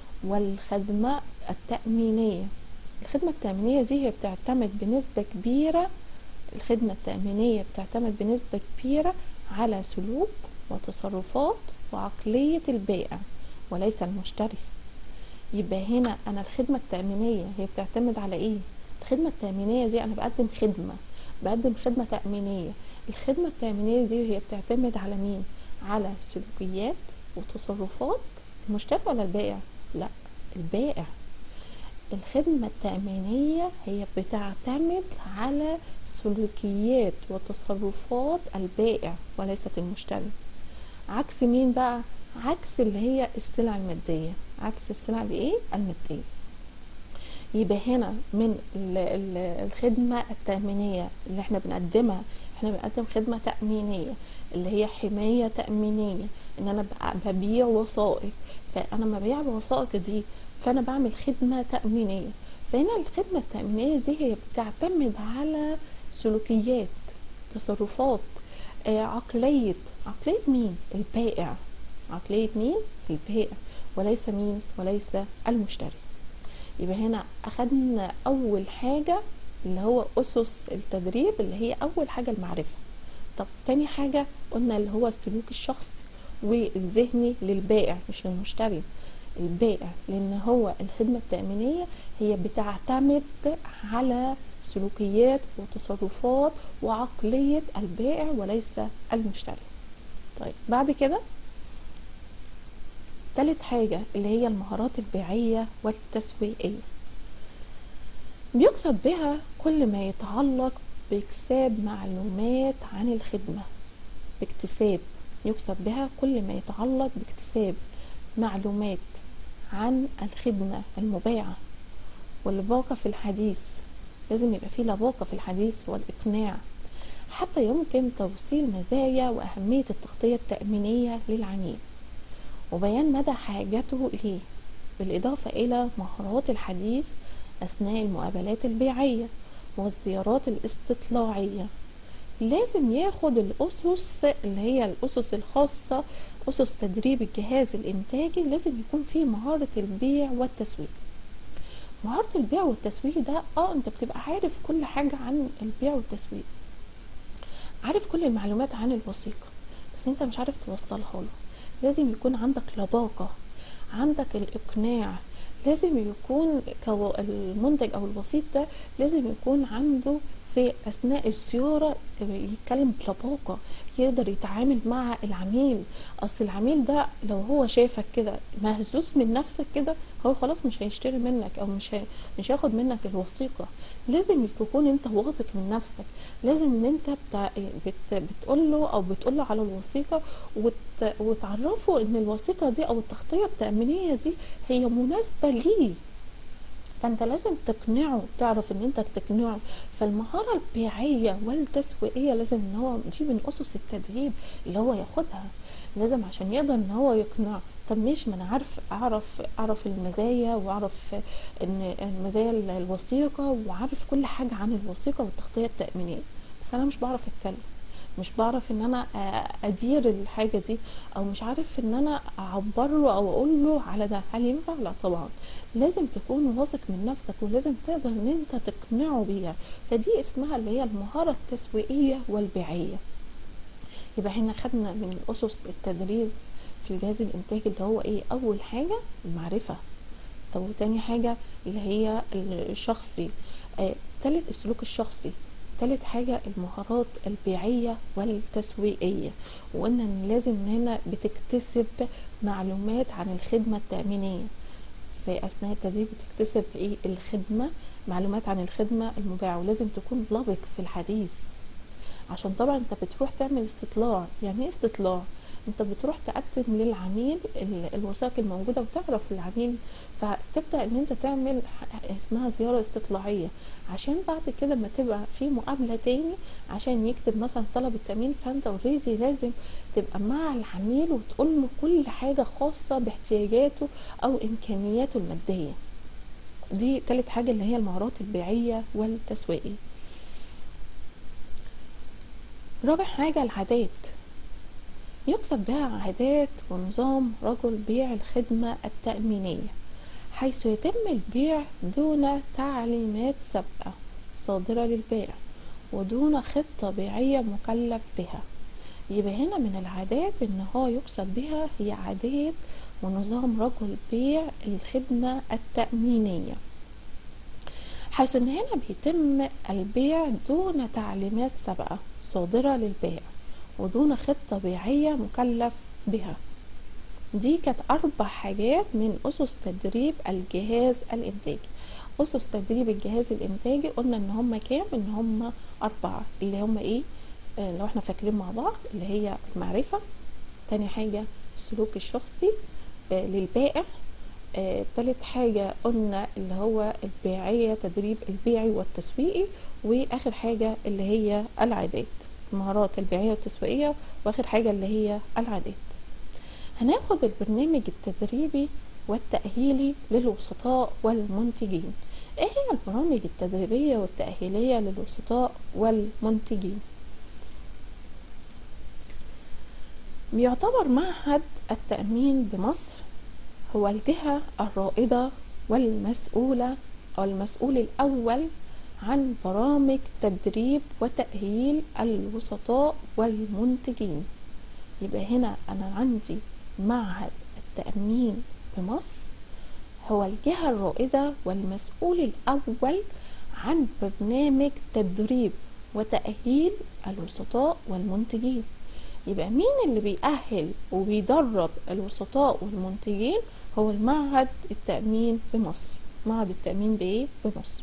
والخدمة التأمينية الخدمة التأمينية دي هي بتعتمد بنسبة كبيرة الخدمة التأمينية بتعتمد بنسبة كبيرة على سلوك وتصرفات وعقلية البائع وليس المشتري يبقى هنا أنا الخدمة التأمينية هي بتعتمد على إيه؟ الخدمة التأمينية دي أنا بقدم خدمة بقدم خدمة تأمينية الخدمة التأمينية دي هي بتعتمد على مين؟ على سلوكيات وتصرفات المشتري ولا البائع؟ لا البائع الخدمة التأمينية هي بتعتمد على سلوكيات وتصرفات البائع وليست المشتري عكس مين بقى عكس اللي هي السلع المادية عكس السلع الايه المادية يبقى هنا من الخدمة التأمينية اللي احنا بنقدمها احنا بنقدم خدمة تأمينية اللي هي حماية تأمينية ان انا ببيع وثائق فانا ما ببيع الوثائق دي فانا بعمل خدمة تأمينية فهنا الخدمة التأمينية دي هي بتعتمد على سلوكيات تصرفات آه عقلية عقلية مين البائع عقلية مين البائع وليس مين وليس المشتري يبقى هنا أخدنا أول حاجة اللي هو أسس التدريب اللي هي أول حاجة المعرفة طب تاني حاجة قلنا اللي هو السلوك الشخصي والذهني للبائع مش للمشتري البائع لأن هو الخدمة التأمينية هي بتعتمد على سلوكيات وتصرفات وعقلية البائع وليس المشتري طيب بعد كده تالت حاجة اللي هي المهارات البيعية والتسويقية بيقصد بها كل ما يتعلق باكتساب معلومات عن الخدمة باكتساب يقصد بها كل ما يتعلق باكتساب معلومات عن الخدمة المباعة واللباقة في الحديث لازم يبقى فيه لباقة في الحديث والإقناع حتى يمكن توصيل مزايا وأهمية التغطية التأمينية للعميل وبيان مدى حاجته إليه بالإضافة إلى مهارات الحديث أثناء المقابلات البيعية والزيارات الاستطلاعية لازم ياخد الأسس اللي هي الأسس الخاصة أسس تدريب الجهاز الإنتاجي لازم يكون فيه مهارة البيع والتسويق مهارة البيع والتسويق ده اه انت بتبقى عارف كل حاجة عن البيع والتسويق عارف كل المعلومات عن الوثيقة بس انت مش عارف توصلها له لازم يكون عندك لباقة عندك الإقناع لازم يكون المنتج أو الوسيط ده لازم يكون عنده في أثناء الزيارة يتكلم بلباقة يقدر يتعامل مع العميل أصل العميل ده لو هو شافك كده مهزوز من نفسك كده هو خلاص مش هيشتري منك أو مش هي مش هياخد منك الوثيقة لازم تكون انت واثق من نفسك لازم ان انت بتع... بت... بتقول له او بتقول له على الوثيقه وت... وتعرفه ان الوثيقه دي او التغطيه التامينيه دي هي مناسبه ليه فانت لازم تقنعه تعرف ان انت تقنعه فالمهاره البيعيه والتسويقيه لازم ان هو دي من اسس التدريب اللي هو ياخدها لازم عشان يقدر ان هو يقنع طب ماشي ما انا عارف اعرف اعرف المزايا واعرف ان المزايا الوثيقه وعارف كل حاجه عن الوثيقه والتغطيه التامينيه بس انا مش بعرف اتكلم مش بعرف ان انا ادير الحاجه دي او مش عارف ان انا اعبر له او اقول له على ده هل ينفع لا طبعا لازم تكون واثق من نفسك ولازم تقدر ان انت تقنعه بيها فدي اسمها اللي هي المهاره التسويقيه والبيعيه يبقى احنا خدنا من اسس التدريب في الجهاز الانتاجي اللي هو ايه اول حاجه المعرفه طب وتاني حاجه اللي هي الشخصي آه تالت السلوك الشخصي تالت حاجة المهارات البيعية والتسويقية وقلنا ان لازم هنا بتكتسب معلومات عن الخدمة التأمينية في أثناء التدريب بتكتسب ايه الخدمة معلومات عن الخدمة المباعة ولازم تكون لبق في الحديث عشان طبعا انت بتروح تعمل استطلاع يعني ايه استطلاع انت بتروح تقدم للعميل الوثائق الموجوده وتعرف العميل فتبدا ان انت تعمل اسمها زياره استطلاعيه عشان بعد كده ما تبقى في مقابله تاني عشان يكتب مثلا طلب التامين فانت اوريدي لازم تبقى مع العميل وتقول له كل حاجه خاصه باحتياجاته او امكانياته الماديه دي تالت حاجه اللي هي المهارات البيعيه والتسويقيه رابع حاجه العادات يقصد بها عادات ونظام رجل بيع الخدمة التأمينية حيث يتم البيع دون تعليمات سابقة صادرة للبائع ودون خطة بيعية مكلف بها يبقى هنا من العادات ان هو يقصد بها هي عادات ونظام رجل بيع الخدمة التأمينية حيث ان هنا بيتم البيع دون تعليمات سابقة صادرة للبائع ودون خطة بيعية مكلف بها دي كانت أربع حاجات من أسس تدريب الجهاز الإنتاجي أسس تدريب الجهاز الإنتاجي قلنا إن هما كام إن هما أربعة اللي هما إيه آه لو إحنا فاكرين مع بعض اللي هي المعرفة تاني حاجة السلوك الشخصي آه للبائع آه تالت حاجة قلنا اللي هو البيعية تدريب البيعي والتسويقي وآخر حاجة اللي هي العادات المهارات البيعية والتسويقية وآخر حاجة اللي هي العادات هناخد البرنامج التدريبي والتأهيلي للوسطاء والمنتجين ايه هي البرامج التدريبية والتأهيلية للوسطاء والمنتجين بيعتبر معهد التأمين بمصر هو الجهة الرائدة والمسؤولة أو المسؤول الأول عن برامج تدريب وتأهيل الوسطاء والمنتجين يبقى هنا أنا عندي معهد التأمين بمصر هو الجهة الرائدة والمسؤول الأول عن برنامج تدريب وتأهيل الوسطاء والمنتجين يبقى مين اللي بيأهل وبيدرب الوسطاء والمنتجين هو المعهد التأمين بمصر معهد التأمين بإيه بمصر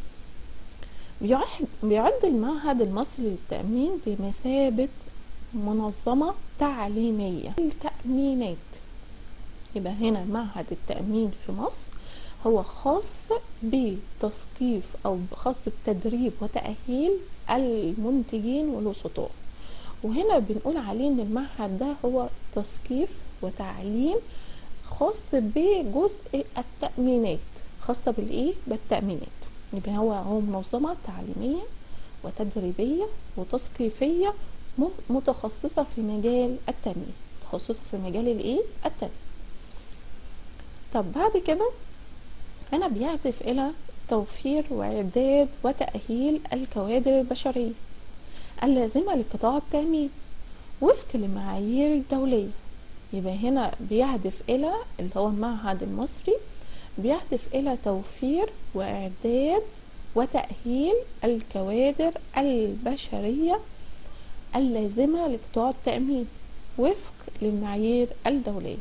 بيعد المعهد المصري للتأمين بمثابة منظمة تعليمية التأمينات يبقى هنا معهد التأمين في مصر هو خاص بتثقيف أو خاص بتدريب وتأهيل المنتجين والوسطاء وهنا بنقول عليه ان المعهد ده هو تثقيف وتعليم خاص بجزء التأمينات خاصة بالايه بالتأمينات يبقى هو هو منظمة تعليمية وتدريبية وتثقيفية متخصصة في مجال التنمية تخصصة في مجال الايه التنمية طب بعد كده هنا بيهدف إلى توفير وإعداد وتأهيل الكوادر البشرية اللازمة لقطاع التأمين وفق لمعايير الدولية يبقى هنا بيهدف إلى اللي هو المعهد المصري بيهدف إلى توفير وإعداد وتأهيل الكوادر البشرية اللازمة لقطاع التأمين وفق للمعايير الدولية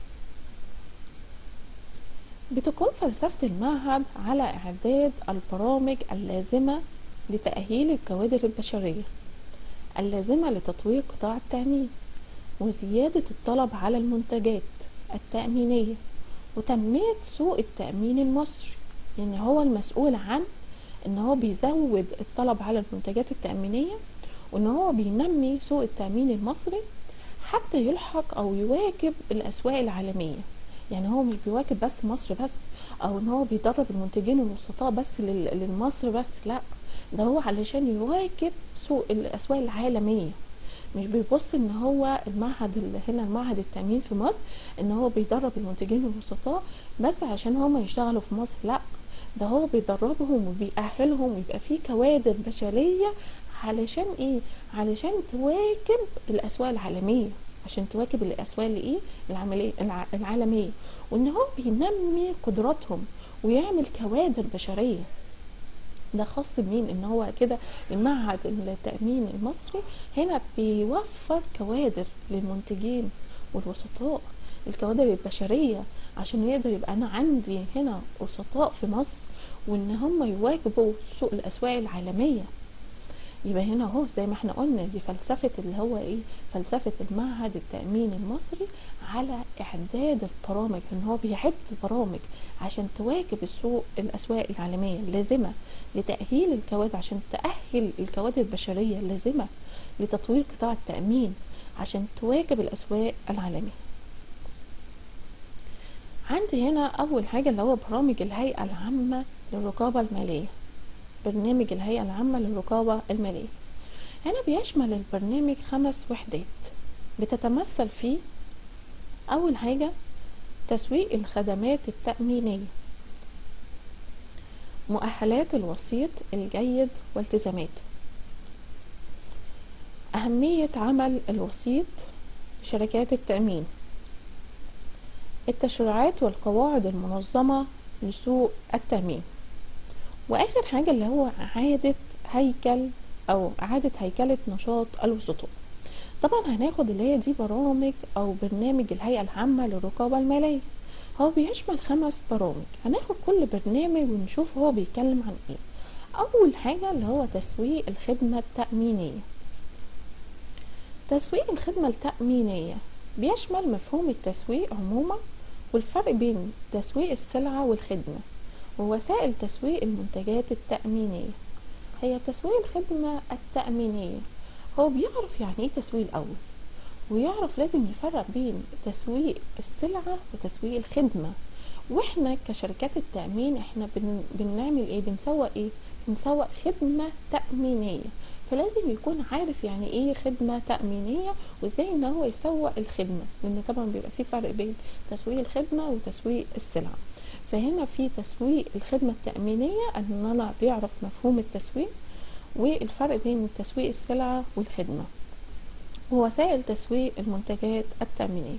بتقوم فلسفة المعهد على إعداد البرامج اللازمة لتأهيل الكوادر البشرية اللازمة لتطوير قطاع التأمين وزيادة الطلب على المنتجات التأمينية وتنمية سوق التأمين المصري يعني هو المسؤول عن ان هو بيزود الطلب على المنتجات التأمينية وان هو بينمي سوق التأمين المصري حتى يلحق او يواكب الاسواق العالمية يعني هو مش بيواكب بس مصر بس او ان هو بيدرب المنتجين الوسطاء بس لمصر بس لا ده هو علشان يواكب سوق الاسواق العالميه مش بيبص ان هو المعهد اللي هنا المعهد التامين في مصر ان هو بيدرب المنتجين الوسطاء بس عشان هم يشتغلوا في مصر لا ده هو بيدربهم وبيأهلهم ويبقى في كوادر بشرية علشان ايه علشان تواكب الاسواق العالمية عشان تواكب الاسواق الايه العمليه العالميه وان هو بينمي قدراتهم ويعمل كوادر بشريه ده خاص بمين ان هو كده المعهد التامين المصري هنا بيوفر كوادر للمنتجين والوسطاء الكوادر البشريه عشان يقدر يبقى انا عندي هنا وسطاء في مصر وان هم يواكبوا سوق الاسواق العالميه يبقى هنا اهو زي ما احنا قلنا دي فلسفة اللي هو ايه فلسفة المعهد التأمين المصري على اعداد البرامج ان هو بيعد برامج عشان تواكب السوق الاسواق العالمية اللازمة لتأهيل الكوادر عشان تأهل الكوادر البشرية اللازمة لتطوير قطاع التأمين عشان تواكب الاسواق العالمية عندي هنا اول حاجة اللي هو برامج الهيئة العامة للرقابة المالية برنامج الهيئة العامة للرقابة المالية هنا بيشمل البرنامج خمس وحدات بتتمثل في أول حاجة تسويق الخدمات التأمينية مؤهلات الوسيط الجيد والتزاماته أهمية عمل الوسيط شركات التأمين التشريعات والقواعد المنظمة لسوق التأمين واخر حاجه اللي هو اعاده هيكل او اعاده هيكله نشاط الوسطاء طبعا هناخد اللي هي دي برامج او برنامج الهيئه العامه للرقابه الماليه هو بيشمل خمس برامج هناخد كل برنامج ونشوف هو بيتكلم عن ايه اول حاجه اللي هو تسويق الخدمه التامينيه تسويق الخدمه التامينيه بيشمل مفهوم التسويق عموما والفرق بين تسويق السلعه والخدمه ووسائل تسويق المنتجات التأمينية هي تسويق الخدمة التأمينية هو بيعرف يعني ايه تسويق الأول ويعرف لازم يفرق بين تسويق السلعة وتسويق الخدمة واحنا كشركات التأمين احنا بن بنعمل ايه بنسوق ايه بنسوق خدمة تأمينية فلازم يكون عارف يعني ايه خدمة تأمينية وازاي ان هو يسوق الخدمة لان طبعا بيبقى في فرق بين تسويق الخدمة وتسويق السلعة فهنا في تسويق الخدمة التأمينية أن أنا بيعرف مفهوم التسويق والفرق بين تسويق السلعة والخدمة ووسائل تسويق المنتجات التأمينية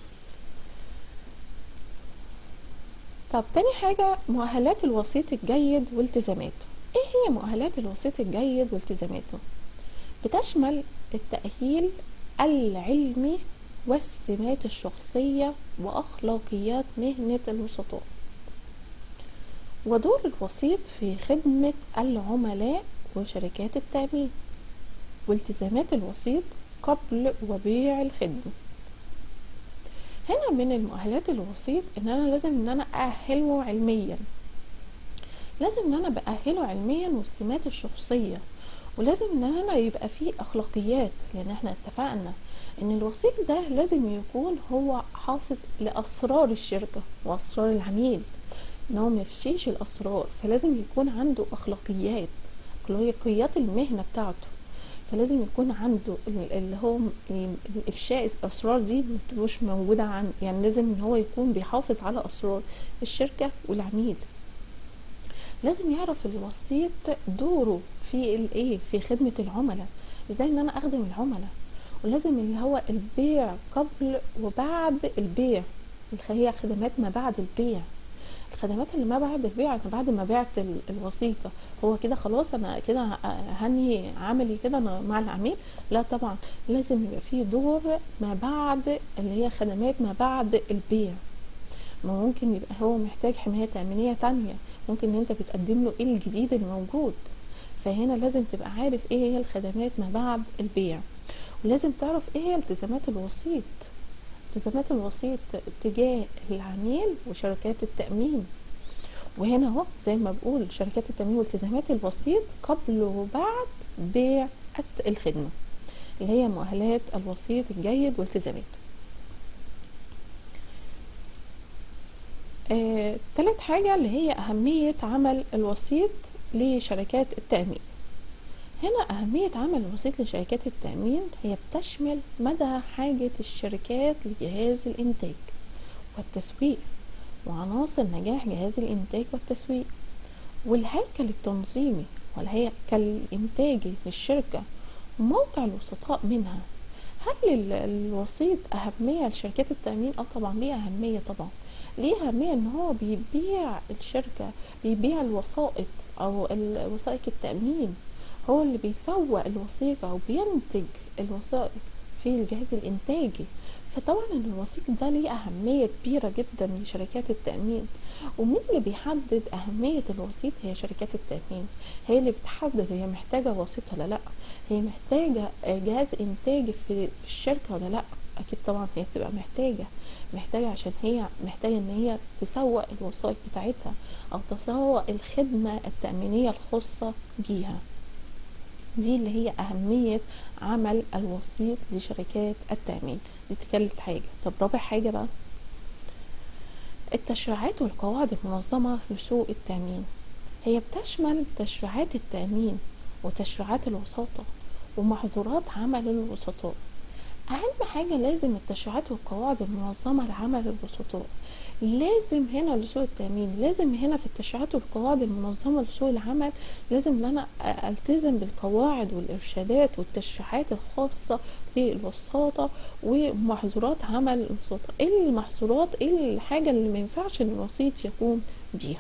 طب تاني حاجة مؤهلات الوسيط الجيد والتزاماته ايه هي مؤهلات الوسيط الجيد والتزاماته بتشمل التأهيل العلمي والسمات الشخصية وأخلاقيات مهنة الوسطاء ودور الوسيط في خدمة العملاء وشركات التأمين والتزامات الوسيط قبل وبيع الخدمة هنا من المؤهلات الوسيط ان انا لازم ان انا اأهله علميا لازم ان انا بأهله علميا والسمات الشخصية ولازم ان انا يبقى فيه اخلاقيات لان احنا اتفقنا ان الوسيط ده لازم يكون هو حافظ لاسرار الشركة واسرار العميل ان هو ميفشيش الاسرار فلازم يكون عنده اخلاقيات اخلاقيات المهنه بتاعته فلازم يكون عنده ال- اللي هو م- افشاء الاسرار دي ما تبقاش موجوده عن يعني لازم ان هو يكون بيحافظ على اسرار الشركه والعميل لازم يعرف الوسيط دوره في الايه في خدمه العملاء ازاي ان انا اخدم العملاء ولازم اللي هو البيع قبل وبعد البيع الخ- هي خدمات ما بعد البيع الخدمات اللي ما بعد البيع انا بعد ما بعت ال- الوثيقه هو كده خلاص انا كده هنهي عملي كده أنا مع العميل لا طبعا لازم يبقى فيه دور ما بعد اللي هي خدمات ما بعد البيع ما ممكن يبقى هو محتاج حماية تأمينية تانية ممكن ان انت بتقدم له ايه الجديد الموجود فهنا لازم تبقى عارف ايه هي الخدمات ما بعد البيع ولازم تعرف ايه هي التزامات الوسيط التزامات الوسيط تجاه العميل وشركات التأمين وهنا اهو زي ما بقول شركات التأمين والتزامات الوسيط قبل وبعد بيع الت- الخدمة اللي هي مؤهلات الوسيط الجيد والتزاماته آه، تالت حاجة اللي هي أهمية عمل الوسيط لشركات التأمين هنا أهمية عمل الوسيط لشركات التأمين هي بتشمل مدى حاجة الشركات لجهاز الإنتاج والتسويق وعناصر نجاح جهاز الإنتاج والتسويق والهيكل التنظيمي والهيكل الإنتاجي للشركة وموقع الوسطاء منها هل ال- الوسيط أهمية لشركات التأمين؟ اه طبعا ليه أهمية طبعا ليه أهمية إن هو بيبيع الشركة بيبيع الوسائط أو ال- وثائق التأمين هو اللي بيسوق الوثيقة وبينتج الوثائق في الجهاز الإنتاجي فطبعا إن الوثيق ده ليه أهمية كبيرة جدا لشركات التأمين ومين اللي بيحدد أهمية الوسيط هي شركات التأمين هي اللي بتحدد هي محتاجة وسيط ولا لأ هي محتاجة آه، جهاز إنتاجي في في الشركة ولا لأ أكيد طبعا هي بتبقى محتاجة محتاجة عشان هي محتاجة إن هي تسوق الوثائق بتاعتها أو تسوق الخدمة التأمينية الخاصة بيها دي اللي هي أهمية عمل الوسيط لشركات التأمين دي تالت حاجة طب رابع حاجة بقى التشريعات والقواعد المنظمة لسوق التأمين هي بتشمل تشريعات التأمين وتشريعات الوساطة ومحظورات عمل الوسطاء أهم حاجة لازم التشريعات والقواعد المنظمة لعمل الوسطاء لازم هنا لسوق التأمين لازم هنا في التشريعات والقواعد المنظمة لسوق العمل لازم ان انا التزم بالقواعد والارشادات والتشريعات الخاصة بالوساطة ومحظورات عمل الوساطة ايه المحظورات ايه الحاجة اللي ما ينفعش ان الوسيط يقوم بيها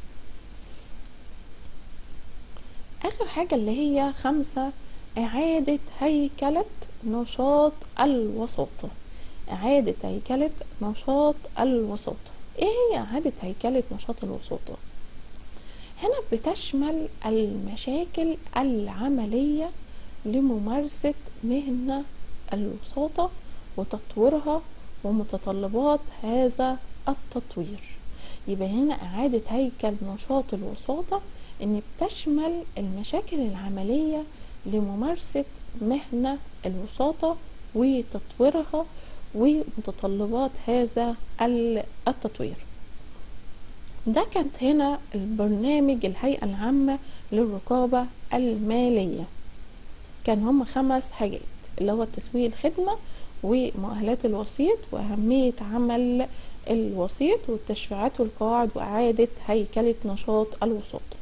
اخر حاجة اللي هي خمسة اعادة هيكلة نشاط الوساطة إعادة هيكلة نشاط الوساطة إيه هي إعادة هيكلة نشاط الوساطة؟ هنا بتشمل المشاكل العملية لممارسة مهنة الوساطة وتطويرها ومتطلبات هذا التطوير يبقى هنا إعادة هيكل نشاط الوساطة إن بتشمل المشاكل العملية لممارسة مهنة الوساطة وتطويرها ومتطلبات هذا التطوير ده كانت هنا البرنامج الهيئة العامة للرقابة المالية كان هم خمس حاجات اللي هو تسويق الخدمة ومؤهلات الوسيط وأهمية عمل الوسيط والتشريعات والقواعد وإعادة هيكلة نشاط الوساطة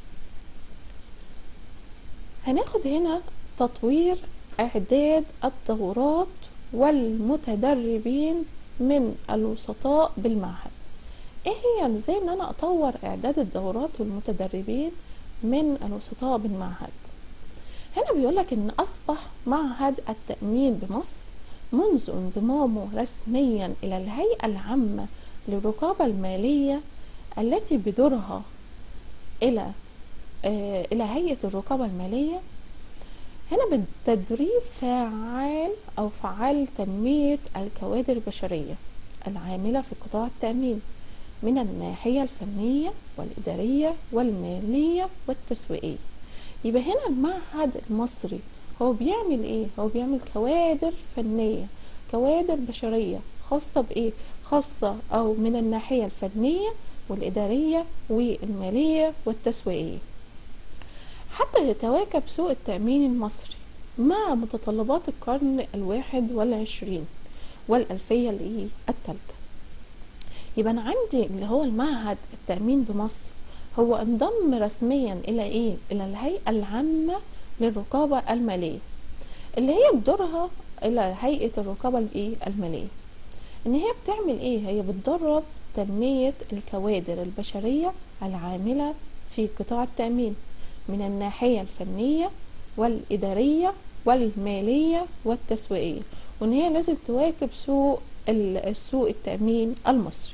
هناخد هنا تطوير إعداد الدورات والمتدربين من الوسطاء بالمعهد ايه هي ازاي ان انا اطور اعداد الدورات والمتدربين من الوسطاء بالمعهد هنا بيقولك ان اصبح معهد التأمين بمصر منذ انضمامه رسميا الى الهيئة العامة للرقابة المالية التي بدورها الى آه الى هيئة الرقابة المالية هنا بالتدريب فعال أو فعال تنمية الكوادر البشرية العاملة في قطاع التأمين من الناحية الفنية والإدارية والمالية والتسويقية يبقى هنا المعهد المصري هو بيعمل ايه هو بيعمل كوادر فنية كوادر بشرية خاصة بايه خاصة او من الناحية الفنية والإدارية والمالية والتسويقية حتى يتواكب سوق التأمين المصري مع متطلبات القرن الواحد والعشرين والألفية الإيه التالتة يبقى أنا عندي اللي هو المعهد التأمين بمصر هو انضم رسميا إلى إيه؟ إلى الهيئة العامة للرقابة المالية اللي هي بدورها إلى هيئة الرقابة الإيه المالية إن هي بتعمل إيه؟ هي بتدرب تنمية الكوادر البشرية العاملة في قطاع التأمين من الناحية الفنية والإدارية والمالية والتسويقية وإن هي لازم تواكب سوق السوق التأمين المصري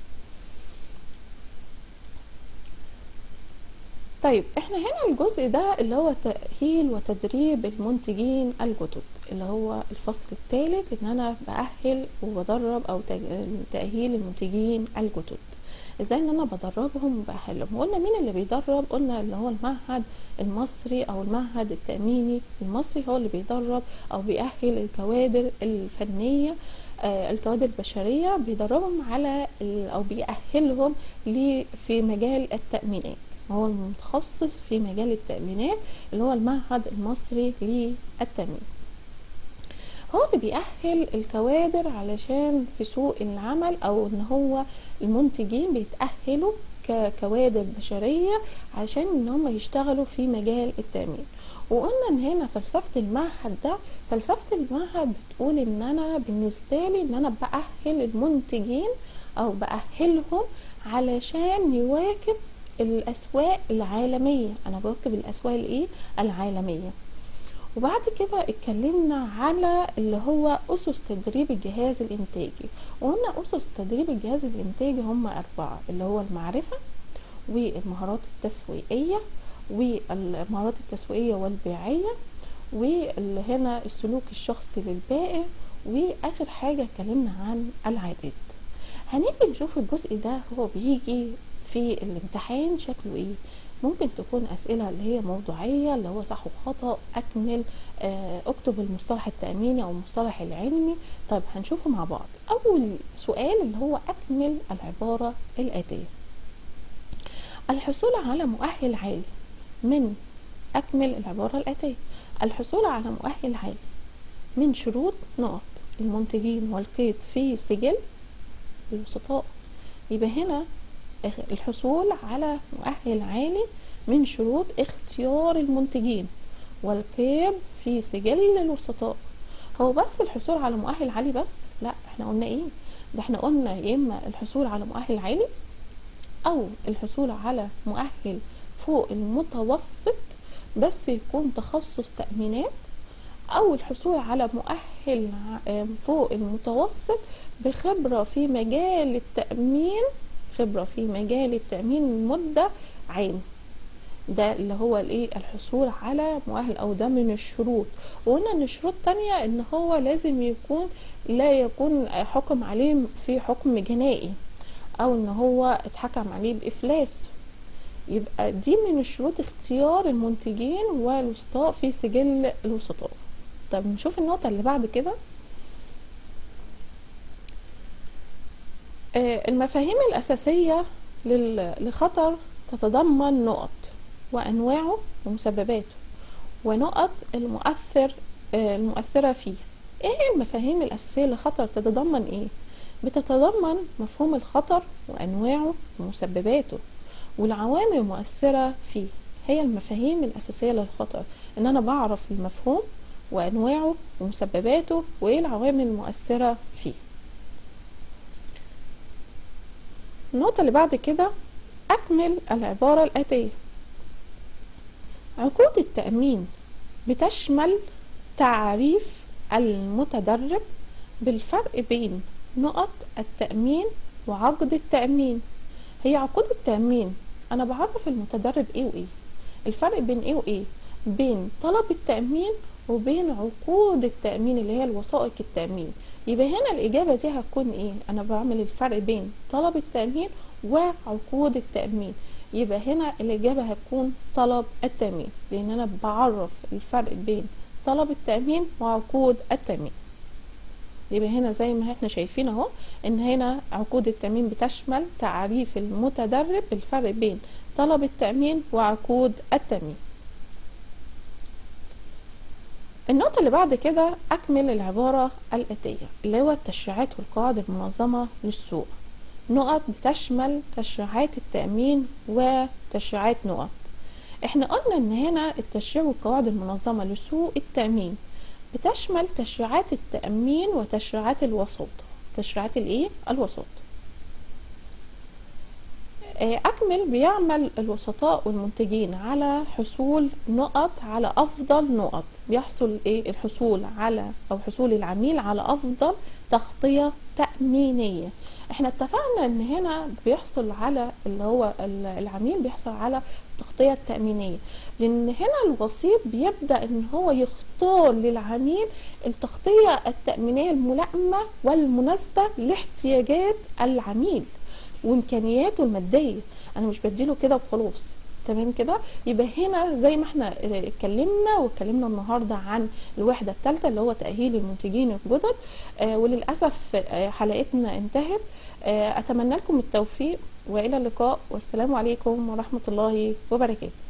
طيب احنا هنا الجزء ده اللي هو تأهيل وتدريب المنتجين الجدد اللي هو الفصل الثالث ان انا بأهل وبدرب او تأهيل المنتجين الجدد ازاي ان انا بدربهم وبأهلهم وقلنا مين اللي بيدرب قلنا اللي هو المعهد المصري او المعهد التأميني المصري هو اللي بيدرب او بيأهل الكوادر الفنية آه الكوادر البشرية بيدربهم على او بيأهلهم في مجال التأمينات هو المتخصص في مجال التأمينات اللي هو المعهد المصري للتأمين هو اللي بيأهل الكوادر علشان في سوق العمل او ان هو المنتجين بيتأهلوا ككوادر بشرية عشان ان هم يشتغلوا في مجال التأمين وقلنا ان هنا فلسفة المعهد ده فلسفة المعهد بتقول ان انا بالنسبة لي ان انا بأهل المنتجين او بأهلهم علشان يواكب الاسواق العالميه انا بركب الاسواق الايه العالميه وبعد كده اتكلمنا على اللي هو اسس تدريب الجهاز الانتاجي وقلنا اسس تدريب الجهاز الانتاجي هم اربعه اللي هو المعرفه والمهارات التسويقيه والمهارات التسويقيه والبيعيه واللي هنا السلوك الشخصي للبائع واخر حاجه اتكلمنا عن العادات هنيجي نشوف الجزء ده هو بيجي في الامتحان شكله ايه ممكن تكون اسئله اللي هي موضوعيه اللي هو صح وخطا اكمل آه اكتب المصطلح التاميني او المصطلح العلمي طيب هنشوفه مع بعض اول سؤال اللي هو اكمل العباره الاتيه الحصول على مؤهل عالي من اكمل العباره الاتيه الحصول على مؤهل عالي من شروط نقط المنتجين والقيد في سجل الوسطاء يبقى هنا الحصول على مؤهل عالي من شروط اختيار المنتجين والقيد في سجل الوسطاء هو بس الحصول على مؤهل عالي بس لا احنا قلنا ايه ده احنا قلنا يا اما الحصول على مؤهل عالي او الحصول على مؤهل فوق المتوسط بس يكون تخصص تأمينات او الحصول على مؤهل فوق المتوسط بخبرة في مجال التأمين خبرة في مجال التأمين لمدة عام ده اللي هو الايه الحصول على مؤهل او ده من الشروط وقلنا ان الشروط تانية ان هو لازم يكون لا يكون حكم عليه في حكم جنائي او ان هو اتحكم عليه بافلاس يبقى دي من الشروط اختيار المنتجين والوسطاء في سجل الوسطاء طب نشوف النقطة اللي بعد كده المفاهيم الأساسية لخطر تتضمن نقط وأنواعه ومسبباته ونقط المؤثر المؤثرة فيه ايه هي المفاهيم الأساسية لخطر تتضمن ايه بتتضمن مفهوم الخطر وأنواعه ومسبباته والعوامل المؤثرة فيه هي المفاهيم الأساسية للخطر إن أنا بعرف المفهوم وأنواعه ومسبباته وإيه العوامل المؤثرة فيه النقطة اللي بعد كده أكمل العبارة الآتية عقود التأمين بتشمل تعريف المتدرب بالفرق بين نقط التأمين وعقد التأمين هي عقود التأمين أنا بعرف المتدرب إيه وإيه الفرق بين إيه وإيه بين طلب التأمين وبين عقود التأمين اللي هي الوثائق التأمين يبقى هنا الإجابة دي هتكون إيه أنا بعمل الفرق بين طلب التأمين وعقود التأمين يبقى هنا الإجابة هتكون طلب التأمين لأن أنا بعرف الفرق بين طلب التأمين وعقود التأمين يبقى هنا زي ما احنا شايفين اهو ان هنا عقود التأمين بتشمل تعريف المتدرب الفرق بين طلب التأمين وعقود التأمين النقطة اللي بعد كده أكمل العبارة الآتية اللي هو التشريعات والقواعد المنظمة للسوق نقط بتشمل تشريعات التأمين وتشريعات نقط احنا قلنا ان هنا التشريع والقواعد المنظمة لسوق التأمين بتشمل تشريعات التأمين وتشريعات الوساطة تشريعات الايه الوساطة أكمل بيعمل الوسطاء والمنتجين على حصول نقط على أفضل نقط بيحصل إيه الحصول على أو حصول العميل على أفضل تغطية تأمينية احنا اتفقنا ان هنا بيحصل على اللي هو العميل بيحصل على التغطية التأمينية لان هنا الوسيط بيبدأ ان هو يختار للعميل التغطية التأمينية الملائمة والمناسبة لاحتياجات العميل وامكانياته الماديه انا مش بديله كده وخلاص تمام كده يبقى هنا زي ما احنا اتكلمنا واتكلمنا النهارده عن الوحده الثالثه اللي هو تاهيل المنتجين الجدد آه وللاسف آه حلقتنا انتهت آه اتمنى لكم التوفيق والى اللقاء والسلام عليكم ورحمه الله وبركاته